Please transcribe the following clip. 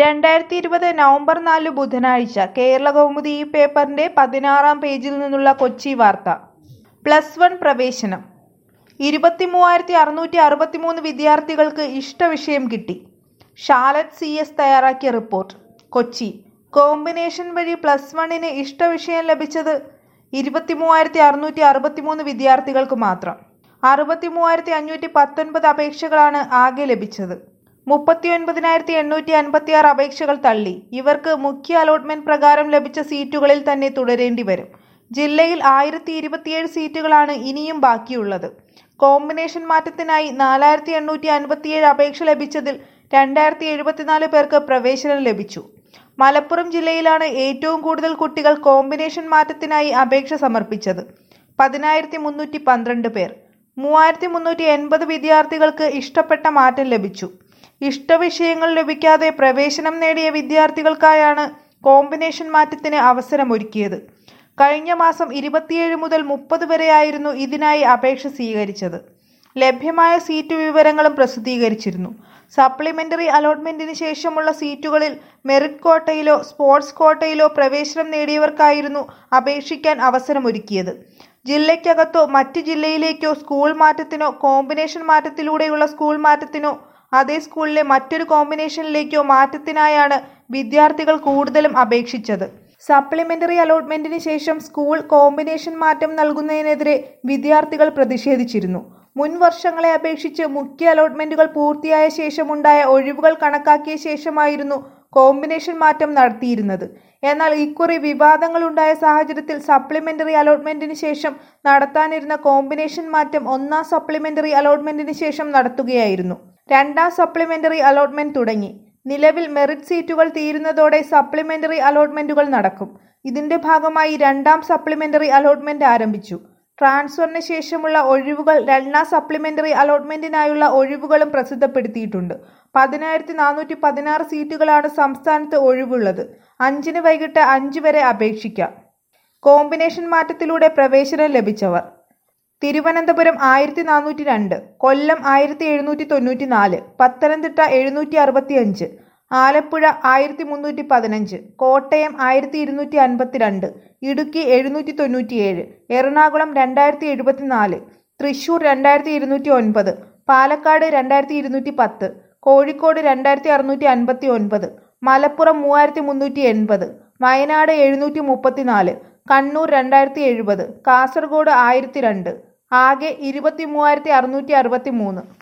രണ്ടായിരത്തി ഇരുപത് നവംബർ നാല് ബുധനാഴ്ച കേരളകൗമുദി ഈ പേപ്പറിന്റെ പതിനാറാം പേജിൽ നിന്നുള്ള കൊച്ചി വാർത്ത പ്ലസ് വൺ പ്രവേശനം ഇരുപത്തിമൂവായിരത്തി അറുന്നൂറ്റി അറുപത്തിമൂന്ന് വിദ്യാർത്ഥികൾക്ക് ഇഷ്ടവിഷയം കിട്ടി ഷാലറ്റ് സി എസ് തയ്യാറാക്കിയ റിപ്പോർട്ട് കൊച്ചി കോമ്പിനേഷൻ വഴി പ്ലസ് വണ്ണിന് ഇഷ്ടവിഷയം ലഭിച്ചത് ഇരുപത്തിമൂവായിരത്തി അറുന്നൂറ്റി അറുപത്തിമൂന്ന് വിദ്യാർത്ഥികൾക്ക് മാത്രം അറുപത്തിമൂവായിരത്തി അഞ്ഞൂറ്റി പത്തൊൻപത് അപേക്ഷകളാണ് ആകെ ലഭിച്ചത് മുപ്പത്തിയൊൻപതിനായിരത്തി എണ്ണൂറ്റി അൻപത്തിയാറ് അപേക്ഷകൾ തള്ളി ഇവർക്ക് മുഖ്യ അലോട്ട്മെന്റ് പ്രകാരം ലഭിച്ച സീറ്റുകളിൽ തന്നെ തുടരേണ്ടി വരും ജില്ലയിൽ ആയിരത്തി ഇരുപത്തിയേഴ് സീറ്റുകളാണ് ഇനിയും ബാക്കിയുള്ളത് കോമ്പിനേഷൻ മാറ്റത്തിനായി നാലായിരത്തി എണ്ണൂറ്റി അൻപത്തിയേഴ് അപേക്ഷ ലഭിച്ചതിൽ രണ്ടായിരത്തി എഴുപത്തിനാല് പേർക്ക് പ്രവേശനം ലഭിച്ചു മലപ്പുറം ജില്ലയിലാണ് ഏറ്റവും കൂടുതൽ കുട്ടികൾ കോമ്പിനേഷൻ മാറ്റത്തിനായി അപേക്ഷ സമർപ്പിച്ചത് പതിനായിരത്തി മുന്നൂറ്റി പന്ത്രണ്ട് പേർ മൂവായിരത്തി മുന്നൂറ്റി എൺപത് വിദ്യാർത്ഥികൾക്ക് ഇഷ്ടപ്പെട്ട മാറ്റം ലഭിച്ചു ഇഷ്ടവിഷയങ്ങൾ ലഭിക്കാതെ പ്രവേശനം നേടിയ വിദ്യാർത്ഥികൾക്കായാണ് കോമ്പിനേഷൻ മാറ്റത്തിന് അവസരമൊരുക്കിയത് കഴിഞ്ഞ മാസം ഇരുപത്തിയേഴ് മുതൽ മുപ്പത് വരെയായിരുന്നു ഇതിനായി അപേക്ഷ സ്വീകരിച്ചത് ലഭ്യമായ സീറ്റ് വിവരങ്ങളും പ്രസിദ്ധീകരിച്ചിരുന്നു സപ്ലിമെന്ററി അലോട്ട്മെന്റിന് ശേഷമുള്ള സീറ്റുകളിൽ മെറിറ്റ് കോട്ടയിലോ സ്പോർട്സ് കോട്ടയിലോ പ്രവേശനം നേടിയവർക്കായിരുന്നു അപേക്ഷിക്കാൻ അവസരമൊരുക്കിയത് ജില്ലയ്ക്കകത്തോ മറ്റ് ജില്ലയിലേക്കോ സ്കൂൾ മാറ്റത്തിനോ കോമ്പിനേഷൻ മാറ്റത്തിലൂടെയുള്ള സ്കൂൾ മാറ്റത്തിനോ അതേ സ്കൂളിലെ മറ്റൊരു കോമ്പിനേഷനിലേക്കോ മാറ്റത്തിനായാണ് വിദ്യാർത്ഥികൾ കൂടുതലും അപേക്ഷിച്ചത് സപ്ലിമെന്ററി അലോട്ട്മെന്റിന് ശേഷം സ്കൂൾ കോമ്പിനേഷൻ മാറ്റം നൽകുന്നതിനെതിരെ വിദ്യാർത്ഥികൾ പ്രതിഷേധിച്ചിരുന്നു മുൻ വർഷങ്ങളെ അപേക്ഷിച്ച് മുഖ്യ അലോട്ട്മെന്റുകൾ പൂർത്തിയായ ശേഷമുണ്ടായ ഒഴിവുകൾ കണക്കാക്കിയ ശേഷമായിരുന്നു കോമ്പിനേഷൻ മാറ്റം നടത്തിയിരുന്നത് എന്നാൽ ഇക്കുറി വിവാദങ്ങളുണ്ടായ സാഹചര്യത്തിൽ സപ്ലിമെന്ററി അലോട്ട്മെന്റിന് ശേഷം നടത്താനിരുന്ന കോമ്പിനേഷൻ മാറ്റം ഒന്നാം സപ്ലിമെന്ററി അലോട്ട്മെന്റിന് ശേഷം നടത്തുകയായിരുന്നു രണ്ടാം സപ്ലിമെന്ററി അലോട്ട്മെന്റ് തുടങ്ങി നിലവിൽ മെറിറ്റ് സീറ്റുകൾ തീരുന്നതോടെ സപ്ലിമെന്ററി അലോട്ട്മെന്റുകൾ നടക്കും ഇതിന്റെ ഭാഗമായി രണ്ടാം സപ്ലിമെന്ററി അലോട്ട്മെന്റ് ആരംഭിച്ചു ട്രാൻസ്ഫറിന് ശേഷമുള്ള ഒഴിവുകൾ രണ്ടാം സപ്ലിമെന്ററി അലോട്ട്മെന്റിനായുള്ള ഒഴിവുകളും പ്രസിദ്ധപ്പെടുത്തിയിട്ടുണ്ട് പതിനായിരത്തി നാനൂറ്റി പതിനാറ് സീറ്റുകളാണ് സംസ്ഥാനത്ത് ഒഴിവുള്ളത് അഞ്ചിന് വൈകിട്ട് അഞ്ച് വരെ അപേക്ഷിക്കാം കോമ്പിനേഷൻ മാറ്റത്തിലൂടെ പ്രവേശനം ലഭിച്ചവർ തിരുവനന്തപുരം ആയിരത്തി നാനൂറ്റി രണ്ട് കൊല്ലം ആയിരത്തി എഴുന്നൂറ്റി തൊണ്ണൂറ്റി നാല് പത്തനംതിട്ട എഴുന്നൂറ്റി അറുപത്തി അഞ്ച് ആലപ്പുഴ ആയിരത്തി മുന്നൂറ്റി പതിനഞ്ച് കോട്ടയം ആയിരത്തി ഇരുന്നൂറ്റി അൻപത്തിരണ്ട് ഇടുക്കി എഴുന്നൂറ്റി തൊണ്ണൂറ്റിയേഴ് എറണാകുളം രണ്ടായിരത്തി എഴുപത്തിനാല് തൃശൂർ രണ്ടായിരത്തി ഇരുന്നൂറ്റി ഒൻപത് പാലക്കാട് രണ്ടായിരത്തി ഇരുന്നൂറ്റി പത്ത് കോഴിക്കോട് രണ്ടായിരത്തി അറുന്നൂറ്റി അൻപത്തി ഒൻപത് മലപ്പുറം മൂവായിരത്തി മുന്നൂറ്റി എൺപത് വയനാട് എഴുന്നൂറ്റി മുപ്പത്തിനാല് കണ്ണൂർ രണ്ടായിരത്തി എഴുപത് കാസർഗോഡ് ആയിരത്തി രണ്ട് ആകെ ഇരുപത്തി മൂവായിരത്തി അറുന്നൂറ്റി അറുപത്തി മൂന്ന്